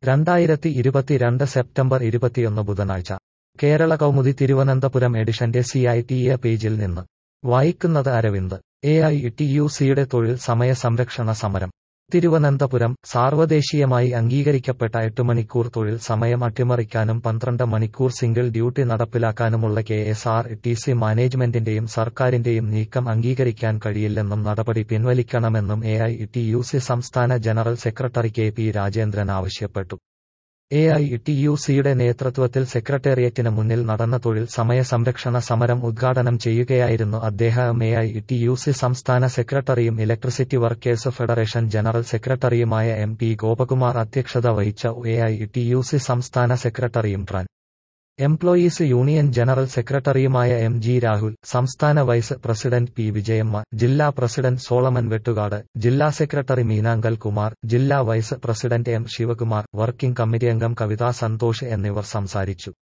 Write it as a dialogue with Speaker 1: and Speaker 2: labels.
Speaker 1: രണ്ടായിരത്തി ഇരുപത്തിരണ്ട് സെപ്റ്റംബർ ഇരുപത്തിയൊന്ന് ബുധനാഴ്ച കേരള കൗമുദി തിരുവനന്തപുരം എഡിഷന്റെ സി ഐ ടി എ പേജിൽ നിന്ന് വായിക്കുന്നത് Aravind A I T U സിയുടെ തൊഴിൽ സമയ സംരക്ഷണ സമരം തിരുവനന്തപുരം സാർവദേശീയമായി അംഗീകരിക്കപ്പെട്ട എട്ട് മണിക്കൂർ തൊഴിൽ സമയം അട്ടിമറിക്കാനും പന്ത്രണ്ട് മണിക്കൂർ സിംഗിൾ ഡ്യൂട്ടി നടപ്പിലാക്കാനുമുള്ള K S R T C മാനേജ്മെന്റിന്റെയും സർക്കാരിന്റെയും നീക്കം അംഗീകരിക്കാൻ കഴിയില്ലെന്നും നടപടി പിൻവലിക്കണമെന്നും A I T U C സംസ്ഥാന general secretary K P Rajendran ആവശ്യപ്പെട്ടു എ ഐ ടി യു സിയുടെ നേതൃത്വത്തിൽ സെക്രട്ടേറിയറ്റിന് മുന്നിൽ നടന്ന തൊഴിൽ സമയ സംരക്ഷണ സമരം ഉദ്ഘാടനം ചെയ്യുകയായിരുന്നു അദ്ദേഹം A I T U C സംസ്ഥാന സെക്രട്ടറിയും ഇലക്ട്രിസിറ്റി വർക്കേഴ്സ് ഫെഡറേഷൻ ജനറൽ സെക്രട്ടറിയുമായ എം പി ഗോപകുമാർ അധ്യക്ഷത വഹിച്ച A I T U C സംസ്ഥാന സെക്രട്ടറിയും ട്രാൻ എംപ്ലോയീസ് യൂണിയൻ ജനറൽ സെക്രട്ടറിയുമായ എം ജി രാഹുൽ സംസ്ഥാന വൈസ് പ്രസിഡന്റ് പി വിജയമ്മ ജില്ലാ പ്രസിഡന്റ് സോളമൻ വെട്ടുകാട് ജില്ലാ സെക്രട്ടറി മീനാങ്കൽ കുമാർ ജില്ലാ vice president M Sivakumar working committee അംഗം കവിതാ സന്തോഷ് എന്നിവർ സംസാരിച്ചു